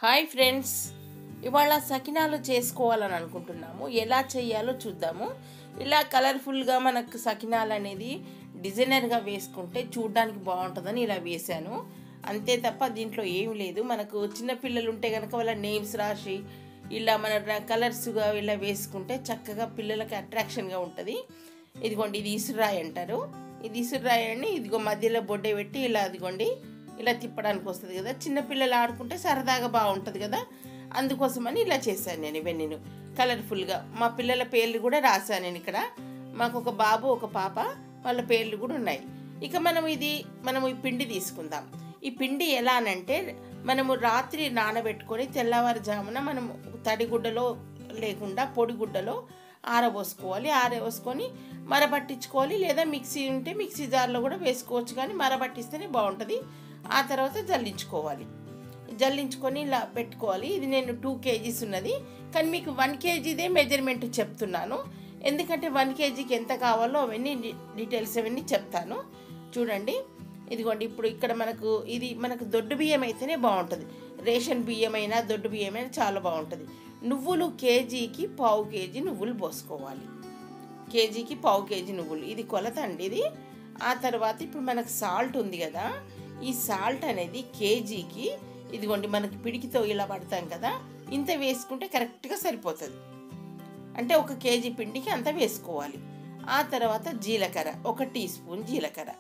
hi friends ఇవాళ సకినాలు చేసుకోవాలని అనుకుంటున్నాము ఎలా చేయాలో చూద్దాము ఇలా కలర్ఫుల్గా మనకు సకినాలు అనేది డిజైనర్గా వేసుకుంటే చూడడానికి బాగుంటుందని ఇలా వేశాను అంతే తప్ప దీంట్లో ఏమి లేదు మనకు చిన్నపిల్లలు ఉంటే కనుక వాళ్ళ నేమ్స్ రాసి ఇలా మన కలర్స్గా ఇలా వేసుకుంటే చక్కగా పిల్లలకి అట్రాక్షన్గా ఉంటుంది ఇదిగోండి ఇది ఇసురాయి అంటారు ఇది ఇసురాయి అని ఇదిగో మధ్యలో బొడ్డే పెట్టి ఇలా అదిగోండి ఇలా తిప్పడానికి వస్తుంది కదా చిన్నపిల్లలు ఆడుకుంటే సరదాగా బాగుంటుంది కదా అందుకోసమని ఇలా చేశాను నేను ఇవన్నీ నేను కలర్ఫుల్గా మా పిల్లల పేర్లు కూడా రాశాను నేను ఇక్కడ మాకు ఒక బాబు ఒక పాప వాళ్ళ పేర్లు కూడా ఉన్నాయి ఇక మనం ఇది మనము ఈ పిండి తీసుకుందాం ఈ పిండి ఎలా అనంటే మనము రాత్రి నానబెట్టుకొని తెల్లవారుజామున మనం తడిగుడ్డలో లేకుండా పొడిగుడ్డలో ఆరబోసుకోవాలి ఆరబోసుకొని మరబట్టించుకోవాలి లేదా మిక్సీ ఉంటే మిక్సీ జార్లో కూడా వేసుకోవచ్చు కానీ మరబట్టిస్తేనే బాగుంటుంది ఆ తర్వాత జల్లించుకోవాలి జల్లించుకొని ఇలా పెట్టుకోవాలి ఇది నేను టూ కేజీస్ ఉన్నది కానీ మీకు వన్ కేజీదే మెజర్మెంట్ చెప్తున్నాను ఎందుకంటే వన్ కేజీకి ఎంత కావాలో అవన్నీ డి- డీటెయిల్స్ అవన్నీ చెప్తాను చూడండి ఇదిగోండి ఇప్పుడు ఇక్కడ మనకు ఇది మనకు దొడ్డు బియ్యం అయితేనే బాగుంటుంది రేషన్ బియ్యం అయినా దొడ్డు బియ్యం అయినా చాలా బాగుంటుంది నువ్వులు కేజీకి పావు కేజీ నువ్వులు పోసుకోవాలి కేజీకి పావు కేజీ నువ్వులు ఇది కొలత అండి ఇది ఆ తర్వాత ఇప్పుడు మనకు సాల్ట్ ఉంది కదా ఈ సాల్ట్ అనేది కేజీకి ఇదిగోండి మనకి పిడికితో ఇలా పడతాం కదా ఇంత వేసుకుంటే కరెక్ట్గా సరిపోతుంది అంటే ఒక కేజీ పిండికి అంత వేసుకోవాలి ఆ తర్వాత జీలకర్ర ఒక టీ స్పూన్ జీలకర్ర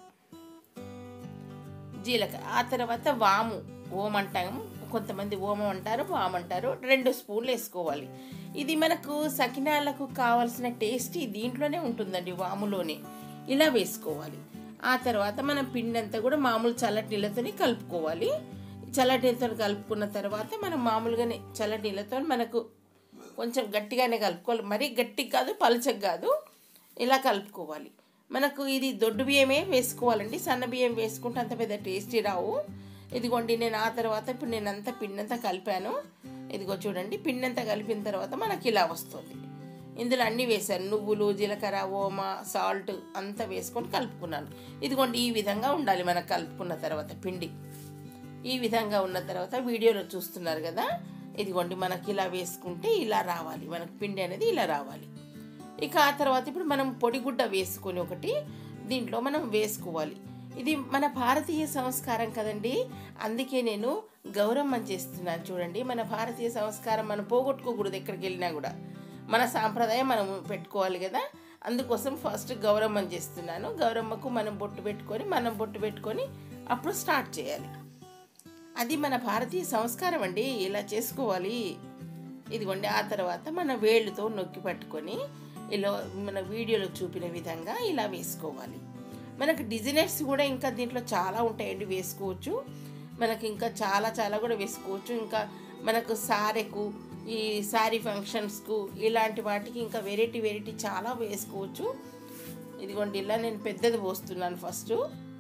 జీలకర్ర ఆ తర్వాత వాము ఓం అంటాము కొంతమంది ఓమం అంటారు వాము అంటారు రెండు స్పూన్లు వేసుకోవాలి ఇది మనకు సకినాలకు కావాల్సిన టేస్ట్ ఈ దీంట్లోనే ఉంటుందండి వాములోనే ఇలా వేసుకోవాలి ఆ తర్వాత మనం పిండి అంతా కూడా మామూలు చల్లటి నీళ్ళతోనే కలుపుకోవాలి చల్లటి నీళ్ళతో కలుపుకున్న తర్వాత మనం మామూలుగానే చల్లటి నీళ్ళతో మనకు కొంచెం గట్టిగానే కలుపుకోవాలి మరీ గట్టిగా కాదు పలచగా కాదు ఇలా కలుపుకోవాలి మనకు ఇది దొడ్డు బియ్యమే వేసుకోవాలండి సన్న బియ్యం వేసుకుంటే అంత పెద్ద టేస్టీ రావు ఇదిగోండి నేను ఆ తర్వాత ఇప్పుడు నేను అంతా పిండంతా కలిపాను ఇదిగో చూడండి పిండంతా కలిపిన తర్వాత మనకి ఇలా వస్తుంది ఇందులో అన్నీ వేశాను నువ్వులు జీలకర్ర ఓమ సాల్ట్ అంతా వేసుకొని కలుపుకున్నాను ఇదిగోండి ఈ విధంగా ఉండాలి మనకు కలుపుకున్న తర్వాత పిండి ఈ విధంగా ఉన్న తర్వాత వీడియోలో చూస్తున్నారు కదా ఇదిగోండి మనకి ఇలా వేసుకుంటే ఇలా రావాలి మనకి పిండి అనేది ఇలా రావాలి ఇక ఆ తర్వాత ఇప్పుడు మనం పొడిగుడ్డ వేసుకొని ఒకటి దీంట్లో మనం వేసుకోవాలి ఇది మన భారతీయ సంస్కారం కదండి అందుకే నేను గౌరవం చేస్తున్నాను చూడండి మన భారతీయ సంస్కారం మనం పోగొట్టుకోకూడదు ఎక్కడికి వెళ్ళినా కూడా మన సాంప్రదాయం మనం పెట్టుకోవాలి కదా అందుకోసం ఫస్ట్ గౌరవం చేస్తున్నాను గౌరమ్మకు మనం బొట్టు పెట్టుకొని మనం బొట్టు పెట్టుకొని అప్పుడు స్టార్ట్ చేయాలి అది మన భారతీయ సంస్కారం అండి ఇలా చేసుకోవాలి ఇదిగోండి ఆ తర్వాత మన వేళ్ళతో నొక్కి పట్టుకొని ఇలా మన వీడియోలో చూపిన విధంగా ఇలా వేసుకోవాలి మనకు డిజైనర్స్ కూడా ఇంకా దీంట్లో చాలా ఉంటాయండి వేసుకోవచ్చు మనకి ఇంకా చాలా చాలా కూడా వేసుకోవచ్చు ఇంకా మనకు సారెకు ఈ శారీ ఫంక్షన్స్కు ఇలాంటి వాటికి ఇంకా వెరైటీ వెరైటీ చాలా వేసుకోవచ్చు ఇదిగోండి ఇలా నేను పెద్దది పోస్తున్నాను ఫస్ట్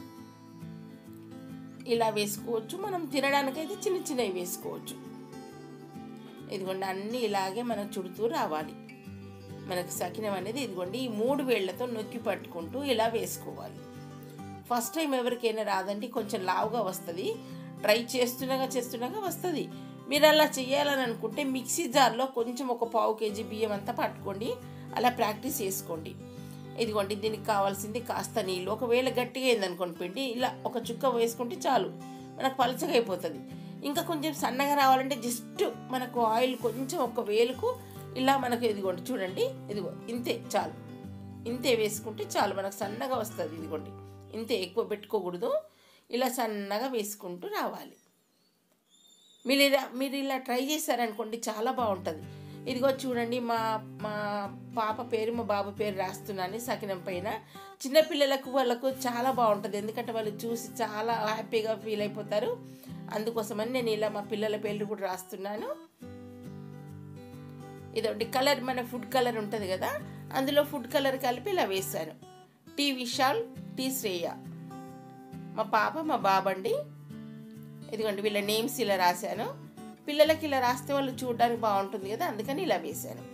ఇలా వేసుకోవచ్చు మనం తినడానికైతే చిన్న చిన్నవి వేసుకోవచ్చు ఇదిగోండి అన్నీ ఇలాగే మనకు చుడుతూ రావాలి మనకు సకినం అనేది ఇదిగోండి ఈ మూడు వేళ్లతో నొక్కి పట్టుకుంటూ ఇలా వేసుకోవాలి ఫస్ట్ టైం ఎవరికైనా రాదండి కొంచెం లావుగా వస్తుంది ట్రై చేస్తుండగా చేస్తుండగా వస్తుంది మీరు అలా చేయాలని అనుకుంటే మిక్సీ జార్లో కొంచెం ఒక పావు కేజీ బియ్యం అంతా పట్టుకోండి అలా ప్రాక్టీస్ చేసుకోండి ఇదిగోండి దీనికి కావాల్సింది కాస్త నీళ్ళు ఒకవేళ గట్టిగా అయిందనుకోండి పిండి ఇలా ఒక చుక్క వేసుకుంటే చాలు మనకు పలచగా అయిపోతుంది ఇంకా కొంచెం సన్నగా రావాలంటే జస్ట్ మనకు ఆయిల్ కొంచెం ఒక వేలుకు ఇలా మనకు ఇదిగోండి చూడండి ఇదిగో ఇంతే చాలు ఇంతే వేసుకుంటే చాలు మనకు సన్నగా వస్తుంది ఇదిగోండి ఇంతే ఎక్కువ పెట్టుకోకూడదు ఇలా సన్నగా వేసుకుంటూ రావాలి మీరు ఇలా మీరు ఇలా ట్రై చేశారనుకోండి చాలా బాగుంటుంది ఇదిగో చూడండి మా మా పాప పేరు మా బాబు పేరు రాస్తున్నాను సకినం పైన చిన్నపిల్లలకు వాళ్ళకు చాలా బాగుంటుంది ఎందుకంటే వాళ్ళు చూసి చాలా హ్యాపీగా ఫీల్ అయిపోతారు అందుకోసమని నేను ఇలా మా పిల్లల పేర్లు కూడా రాస్తున్నాను ఇదొకటి కలర్ మన ఫుడ్ కలర్ ఉంటుంది కదా అందులో ఫుడ్ కలర్ కలిపి ఇలా వేశాను టీ విశాల్ టీ శ్రేయ మా పాప మా బాబండి ఇదిగోండి వీళ్ళ నేమ్స్ ఇలా రాశాను పిల్లలకి ఇలా రాస్తే వాళ్ళు చూడడానికి బాగుంటుంది కదా అందుకని ఇలా వేశాను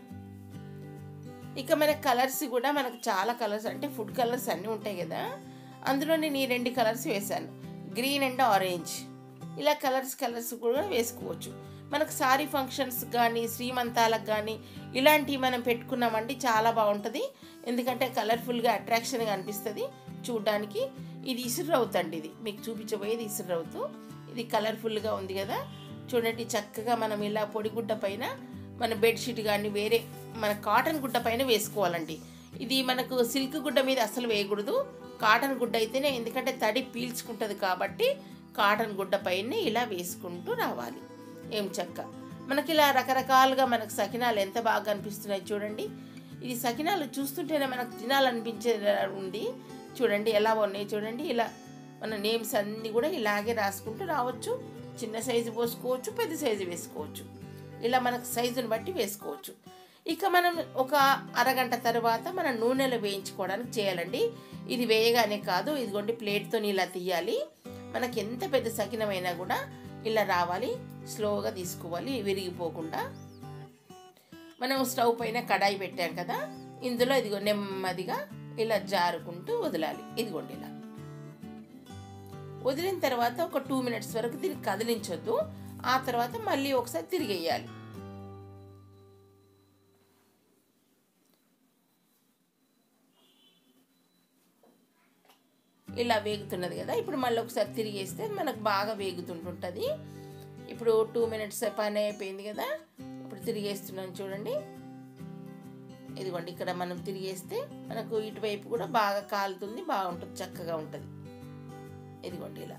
ఇక మన కలర్స్ కూడా మనకు చాలా కలర్స్ అంటే ఫుడ్ కలర్స్ అన్నీ ఉంటాయి కదా అందులో నేను ఈ రెండు కలర్స్ వేశాను గ్రీన్ అండ్ ఆరెంజ్ ఇలా కలర్స్ కలర్స్ కూడా వేసుకోవచ్చు మనకు సారీ ఫంక్షన్స్ కానీ శ్రీమంతాలకు కానీ ఇలాంటివి మనం పెట్టుకున్నామంటే చాలా బాగుంటుంది ఎందుకంటే కలర్ఫుల్గా అట్రాక్షన్గా అనిపిస్తుంది చూడ్డానికి ఇది ఇసురవుతు అండి ఇది మీకు చూపించబోయేది ఇసురవుతు ఇది కలర్ఫుల్గా ఉంది కదా చూడండి చక్కగా మనం ఇలా పొడిగుడ్డ పైన మన బెడ్షీట్ కానీ వేరే మన కాటన్ గుడ్డ పైన వేసుకోవాలండి ఇది మనకు సిల్క్ గుడ్డ మీద అసలు వేయకూడదు కాటన్ గుడ్డ అయితేనే ఎందుకంటే తడి పీల్చుకుంటుంది కాబట్టి కాటన్ గుడ్డ పైన ఇలా వేసుకుంటూ రావాలి ఏం చక్క మనకి ఇలా రకరకాలుగా మనకు సకినాలు ఎంత బాగా అనిపిస్తున్నాయి చూడండి ఇది సకినాలు చూస్తుంటేనే మనకు తినాలనిపించే ఉంది చూడండి ఎలా ఉన్నాయి చూడండి ఇలా మన నేమ్స్ అన్నీ కూడా ఇలాగే రాసుకుంటూ రావచ్చు చిన్న సైజు పోసుకోవచ్చు పెద్ద సైజు వేసుకోవచ్చు ఇలా మనకు సైజుని బట్టి వేసుకోవచ్చు ఇక మనం ఒక అరగంట తర్వాత మనం నూనెలో వేయించుకోవడానికి చేయాలండి ఇది వేయగానే కాదు ఇదిగోండి ప్లేట్తో ఇలా తీయాలి మనకి ఎంత పెద్ద సకినమైనా కూడా ఇలా రావాలి స్లోగా తీసుకోవాలి విరిగిపోకుండా మనం స్టవ్ పైన కడాయి పెట్టాం కదా ఇందులో ఇదిగో నెమ్మదిగా ఇలా జారుకుంటూ వదలాలి ఇదిగోండి ఇలా వదిలిన తర్వాత ఒక టూ మినిట్స్ వరకు దీన్ని కదిలించొద్దు ఆ తర్వాత మళ్ళీ ఒకసారి తిరిగేయాలి ఇలా వేగుతున్నది కదా ఇప్పుడు మళ్ళీ ఒకసారి తిరిగేస్తే మనకు బాగా వేగుతుంటుంటుంది ఇప్పుడు టూ మినిట్స్ పని అయిపోయింది కదా ఇప్పుడు తిరిగేస్తున్నాను చూడండి ఇదిగోండి ఇక్కడ మనం తిరిగేస్తే మనకు ఇటువైపు కూడా బాగా కాలుతుంది బాగుంటుంది చక్కగా ఉంటుంది ఇదిగోండి ఇలా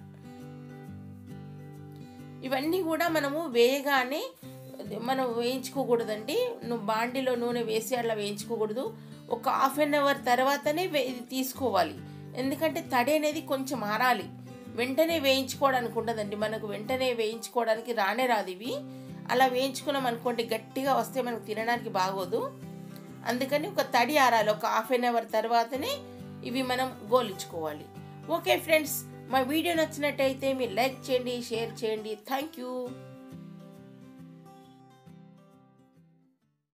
ఇవన్నీ కూడా మనము వేయగానే మనం వేయించుకోకూడదండి నువ్వు బాండిలో నూనె వేసి అట్లా వేయించుకోకూడదు ఒక హాఫ్ అన్ అవర్ తర్వాతనే వే- ఇది తీసుకోవాలి ఎందుకంటే తడి అనేది కొంచెం ఆరాలి వెంటనే వేయించుకోవడానికి ఉండదండి మనకు వెంటనే వేయించుకోవడానికి రానే రాదు ఇవి అలా వేయించుకున్నాం అనుకోండి గట్టిగా వస్తే మనకు తినడానికి బాగోదు అందుకని ఒక తడి ఆరాలి ఒక హాఫ్ అన్ అవర్ తర్వాతనే ఇవి మనం గోలించుకోవాలి ఓకే ఫ్రెండ్స్ మా వీడియో నచ్చినట్టయితే మీరు లైక్ చేయండి షేర్ చేయండి థ్యాంక్ యూ